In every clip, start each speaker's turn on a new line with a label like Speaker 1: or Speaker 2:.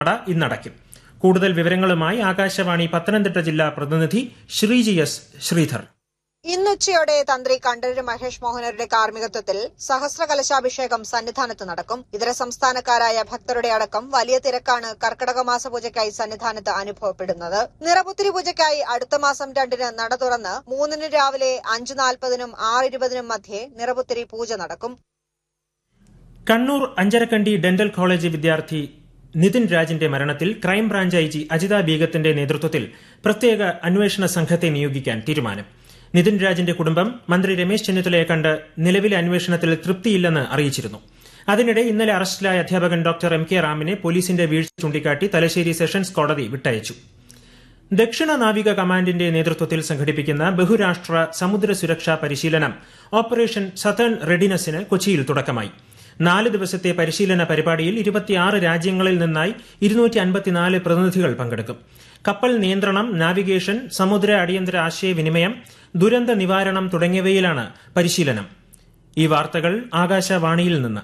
Speaker 1: നട ഇന്നടയ്ക്കും കൂടുതൽ വിവരങ്ങളുമായി ആകാശവാണി പത്തനംതിട്ട ജില്ലാ പ്രതിനിധി ശ്രീജി എസ് ശ്രീധർ
Speaker 2: ഇന്നുച്ചയോടെ തന്ത്രി കണ്ഠരര് മഹേഷ് മോഹനരുടെ കാർമ്മികത്വത്തിൽ സഹസ്രകലശാഭിഷേകം സന്നിധാനത്ത് നടക്കും ഇതര സംസ്ഥാനക്കാരായ ഭക്തരുടെ അടക്കം വലിയ തിരക്കാണ് കർക്കടക മാസ പൂജയ്ക്കായി സന്നിധാനത്ത് അനുഭവപ്പെടുന്നത് നിറപുത്തിരി പൂജയ്ക്കായി അടുത്ത മാസം രണ്ടിന് നട തുറന്ന് മൂന്നിന് രാവിലെ അഞ്ച് നാൽപ്പതിനും ആറ് ഇരുപതിനും മധ്യേ നിറപുത്തിരി പൂജ നടക്കും
Speaker 1: കണ്ണൂർ അഞ്ചരക്കണ്ടി ഡെന്റൽ കോളേജ് വിദ്യാർത്ഥി നിതിൻ രാജിന്റെ മരണത്തിൽ ക്രൈംബ്രാഞ്ച് ഐ ജി അജിത ബീഗത്തിന്റെ നേതൃത്വത്തിൽ പ്രത്യേക അന്വേഷണ സംഘത്തെ നിയോഗിക്കാൻ തീരുമാനം നിതിൻ രാജിന്റെ കുടുംബം മന്ത്രി രമേശ് ചെന്നിത്തലയെ കണ്ട് നിലവിലെ അന്വേഷണത്തിൽ തൃപ്തിയില്ലെന്ന് അറിയിച്ചിരുന്നു അതിനിടെ ഇന്നലെ അറസ്റ്റിലായ അധ്യാപകൻ ഡോക്ടർ എം കെ റാമിനെ പോലീസിന്റെ വീഴ്ച ചൂണ്ടിക്കാട്ടി തലശ്ശേരി സെഷൻസ് കോടതി വിട്ടയച്ചു ദക്ഷിണ നാവിക കമാൻഡിന്റെ നേതൃത്വത്തിൽ സംഘടിപ്പിക്കുന്ന ബഹുരാഷ്ട്ര സമുദ്ര സുരക്ഷാ പരിശീലനം ഓപ്പറേഷൻ സതേൺ റെഡിനസിന് കൊച്ചിയിൽ തുടക്കമായി നാല് ദിവസത്തെ പരിശീലന പരിപാടിയിൽ ഇരുപത്തിയാറ് രാജ്യങ്ങളിൽ നിന്നായി ഇരുന്നൂറ്റി അൻപത്തിനാല് പ്രതിനിധികൾ പങ്കെടുക്കും കപ്പൽ നിയന്ത്രണം നാവിഗേഷൻ സമുദ്ര അടിയന്തര ആശയവിനിമയം ദുരന്ത നിവാരണം തുടങ്ങിയവയിലാണ് പരിശീലനം ഈ വാർത്തകൾ ആകാശവാണിയിൽ നിന്ന്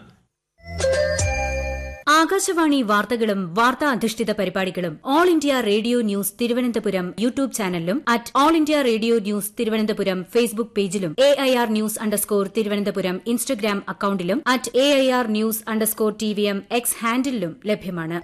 Speaker 3: ആകാശവാണി വാർത്തകളും വാർത്താ അധിഷ്ഠിത പരിപാടികളും All India Radio news Thiruvananthapuram YouTube ചാനലിലും at All India Radio news Thiruvananthapuram Facebook പേജിലും A I R news underscore Thiruvananthapuram Instagram അക്കൌണ്ടിലും at A I R news underscore T V M X ഹാൻഡിലും ലഭ്യമാണ്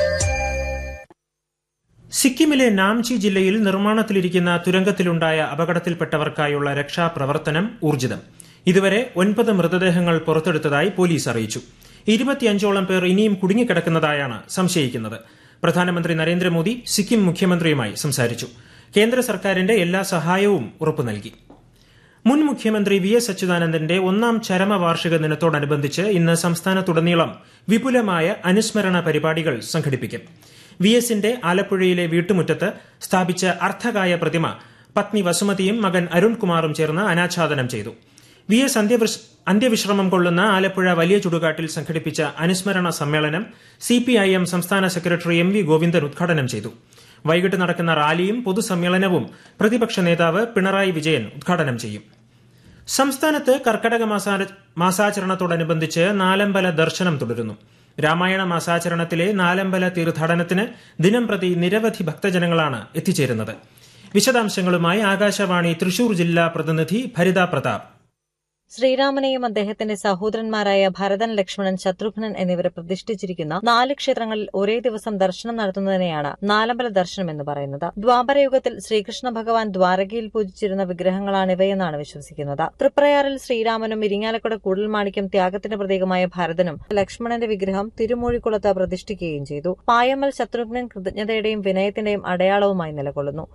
Speaker 1: സിക്കിമിലെ നാംചി ജില്ലയിൽ നിർമ്മാണത്തിലിരിക്കുന്ന തുരങ്കത്തിലുണ്ടായ അപകടത്തിൽപ്പെട്ടവർക്കായുള്ള രക്ഷാപ്രവർത്തനം ഊർജിതം ഇതുവരെ ഒൻപത് മൃതദേഹങ്ങൾ പുറത്തെടുത്തതായി പോലീസ് അറിയിച്ചു ഇരുപത്തിയഞ്ചോളം പേർ ഇനിയും കുടുങ്ങിക്കിടക്കുന്നതായാണ് സംശയിക്കുന്നത് പ്രധാനമന്ത്രി നരേന്ദ്രമോദി സിക്കിം മുഖ്യമന്ത്രിയുമായി സംസാരിച്ചു കേന്ദ്ര സർക്കാരിന്റെ എല്ലാ സഹായവും ഉറപ്പു നൽകി മുൻ മുഖ്യമന്ത്രി വി എസ് അച്യുതാനന്ദന്റെ ഒന്നാം ചരമവാർഷിക ദിനത്തോടനുബന്ധിച്ച് ഇന്ന് സംസ്ഥാനത്തുടനീളം വിപുലമായ അനുസ്മരണ പരിപാടികൾ സംഘടിപ്പിക്കും വി എസിന്റെ ആലപ്പുഴയിലെ വീട്ടുമുറ്റത്ത് സ്ഥാപിച്ച അർത്ഥകായ പ്രതിമ പത്നി വസുമതിയും മകൻ അരുൺകുമാറും ചേർന്ന് അനാച്ഛാദനം ചെയ്തു വി എസ് അന്ത്യവിശ്രമം കൊള്ളുന്ന ആലപ്പുഴ വലിയ ചുടുകാട്ടിൽ സംഘടിപ്പിച്ച അനുസ്മരണ സമ്മേളനം സിപിഐഎം സംസ്ഥാന സെക്രട്ടറി എം വി ഗോവിന്ദൻ ഉദ്ഘാടനം ചെയ്തു വൈകിട്ട് നടക്കുന്ന റാലിയും പൊതുസമ്മേളനവും പ്രതിപക്ഷ നേതാവ് പിണറായി വിജയൻ ഉദ്ഘാടനം ചെയ്യും സംസ്ഥാനത്ത് കർക്കടക മാസാചരണത്തോടനുബന്ധിച്ച് നാലമ്പല ദർശനം തുടരുന്നു രാമായണ മാസാചരണത്തിലെ നാലമ്പല തീർത്ഥാടനത്തിന് ദിനംപ്രതി നിരവധി ഭക്തജനങ്ങളാണ് എത്തിച്ചേരുന്നത് വിശദാംശങ്ങളുമായി ആകാശവാണി തൃശൂർ ജില്ലാ പ്രതിനിധി ഭരിത പ്രതാപ്
Speaker 4: ശ്രീരാമനെയും അദ്ദേഹത്തിന്റെ സഹോദരന്മാരായ ഭരതൻ ലക്ഷ്മണൻ ശത്രുഘ്നൻ എന്നിവരെ പ്രതിഷ്ഠിച്ചിരിക്കുന്ന നാല് ക്ഷേത്രങ്ങളിൽ ഒരേ ദിവസം ദർശനം നടത്തുന്നതിനെയാണ് നാലമ്പല ദർശനം എന്ന് പറയുന്നത് ദ്വാപരയുഗത്തിൽ ശ്രീകൃഷ്ണ ഭഗവാൻ ദ്വാരകയിൽ പൂജിച്ചിരുന്ന വിഗ്രഹങ്ങളാണിവയെന്നാണ് വിശ്വസിക്കുന്നത് തൃപ്രയാറിൽ ശ്രീരാമനും ഇരിങ്ങാലക്കുട കൂടൽമാണിക്യം ത്യാഗത്തിന്റെ പ്രതീകമായ ഭരതനും ലക്ഷ്മണന്റെ വിഗ്രഹം തിരുമൂഴിക്കുളത്ത് പ്രതിഷ്ഠിക്കുകയും ചെയ്തു പായമ്മൽ ശത്രുഘ്നൻ കൃതജ്ഞതയുടെയും വിനയത്തിന്റെയും അടയാളവുമായി നിലകൊള്ളുന്നു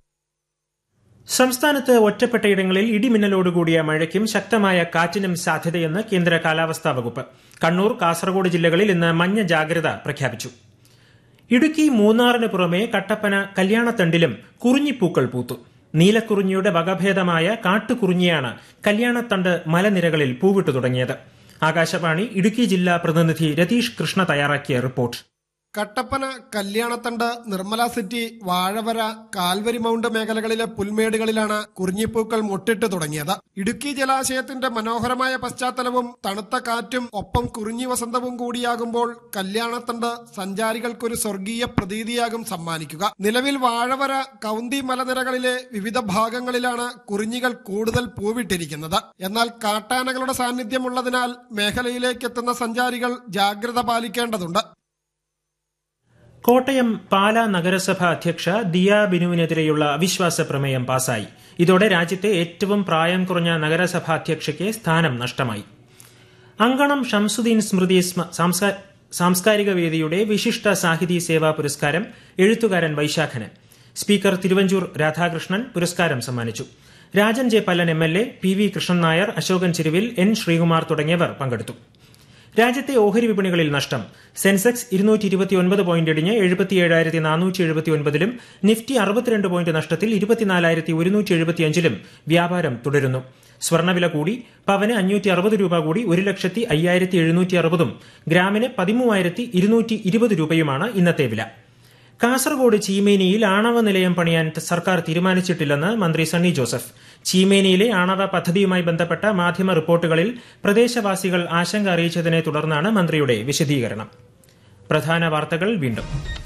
Speaker 1: സംസ്ഥാനത്ത് ഒറ്റപ്പെട്ടയിടങ്ങളിൽ ഇടിമിന്നലോടുകൂടിയ മഴയ്ക്കും ശക്തമായ കാറ്റിനും സാധ്യതയെന്ന് കേന്ദ്ര കാലാവസ്ഥാ വകുപ്പ് കണ്ണൂർ കാസർഗോഡ് ജില്ലകളിൽ ഇന്ന് മഞ്ഞ ജാഗ്രത പ്രഖ്യാപിച്ചു ഇടുക്കി മൂന്നാറിന് പുറമെ കട്ടപ്പന കല്യാണത്തണ്ടിലും കുറിഞ്ഞിപ്പൂക്കൾ പൂത്തു നീലക്കുറിഞ്ഞിയുടെ വകഭേദമായ കാട്ടുകുറിഞ്ഞിയാണ് കല്യാണത്തണ്ട് മലനിരകളിൽ പൂവിട്ടു തുടങ്ങിയത് ആകാശവാണി ഇടുക്കി ജില്ലാ പ്രതിനിധി രതീഷ് കൃഷ്ണ തയ്യാറാക്കിയ report
Speaker 5: Kattappana Kalyanathandu Nirmala city Vazhavara Calvary mount മേഖലകളിലെ പുൽമേടുകളിലാണ് കുറിഞ്ഞിപ്പൂക്കൾ മൊട്ടിട്ട് തുടങ്ങിയത് ഇടുക്കി ജലാശയത്തിന്റെ മനോഹരമായ പശ്ചാത്തലവും തണുത്ത കാറ്റും ഒപ്പം കുറിഞ്ഞി വസന്തവും കൂടിയാകുമ്പോൾ കല്യാണത്തണ്ട് സഞ്ചാരികൾക്കൊരു സ്വർഗീയ പ്രതീതിയാകും സമ്മാനിക്കുക നിലവിൽ വാഴവര കൗന്തി മലനിരകളിലെ വിവിധ ഭാഗങ്ങളിലാണ് കുറിഞ്ഞികൾ കൂടുതൽ പൂവിട്ടിരിക്കുന്നത് എന്നാൽ കാട്ടാനകളുടെ സാന്നിധ്യമുള്ളതിനാൽ മേഖലയിലേക്ക് എത്തുന്ന സഞ്ചാരികൾ ജാഗ്രത പാലിക്കേണ്ടതുണ്ട്
Speaker 1: കോട്ടയം പാലാ നഗരസഭ അധ്യക്ഷ ദിയ ബിനുവിനെതിരെയുള്ള അവിശ്വാസ പ്രമേയം പാസായി ഇതോടെ രാജ്യത്തെ ഏറ്റവും പ്രായം കുറഞ്ഞ നഗരസഭാ അധ്യക്ഷയ്ക്ക് സ്ഥാനം നഷ്ടമായി അങ്കണം ഷംസുദ്ദീൻ സ്മൃതി സാംസ്കാരിക വേദിയുടെ വിശിഷ്ട സാഹിതി സേവാ പുരസ്കാരം എഴുത്തുകാരൻ വൈശാഖന് സ്പീക്കർ തിരുവഞ്ചൂർ രാധാകൃഷ്ണൻ പുരസ്കാരം സമ്മാനിച്ചു Rajan J Pallan M L A P V Krishnan Nair Ashokan Chiruvil N Sreekumar തുടങ്ങിയവർ പങ്കെടുത്തു രാജ്യത്തെ ഓഹരി വിപണികളിൽ നഷ്ടം സെൻസെക്സ് ഇരുന്നൂറ്റി ഇരുപത്തിയൊൻപത് പോയിന്റ് ഇടിഞ്ഞ് എഴുപത്തിയേഴായിരത്തി നാനൂറ്റി എഴുപത്തിയൊൻപതിലും നിഫ്റ്റി അറുപത്തിരണ്ട് പോയിന്റ് നഷ്ടത്തിൽ ഇരുപത്തിനാലായിരത്തി ഒരുന്നൂറ്റി എഴുപത്തിയഞ്ചിലും വ്യാപാരം തുടരുന്നു സ്വർണ്ണവില കൂടി പവന് അഞ്ഞൂറ്റി അറുപത് രൂപ കൂടി ഒരു ലക്ഷത്തി അയ്യായിരത്തി എഴുന്നൂറ്റി അറുപതും ഗ്രാമിന് പതിമൂവായിരത്തി ഇരുന്നൂറ്റി ഇരുപത് രൂപയുമാണ് ഇന്നത്തെ വില കാസർഗോഡ് ചീമേനിയിൽ ആണവ നിലയം പണിയാൻ സർക്കാർ തീരുമാനിച്ചിട്ടില്ലെന്ന് മന്ത്രി സണ്ണി ജോസഫ് ചീമേനിയിലെ ആണവ പദ്ധതിയുമായി ബന്ധപ്പെട്ട മാധ്യമ റിപ്പോർട്ടുകളിൽ പ്രദേശവാസികൾ ആശങ്ക അറിയിച്ചതിനെ തുടർന്നാണ് മന്ത്രിയുടെ വിശദീകരണം പ്രധാന വാർത്തകൾ വീണ്ടും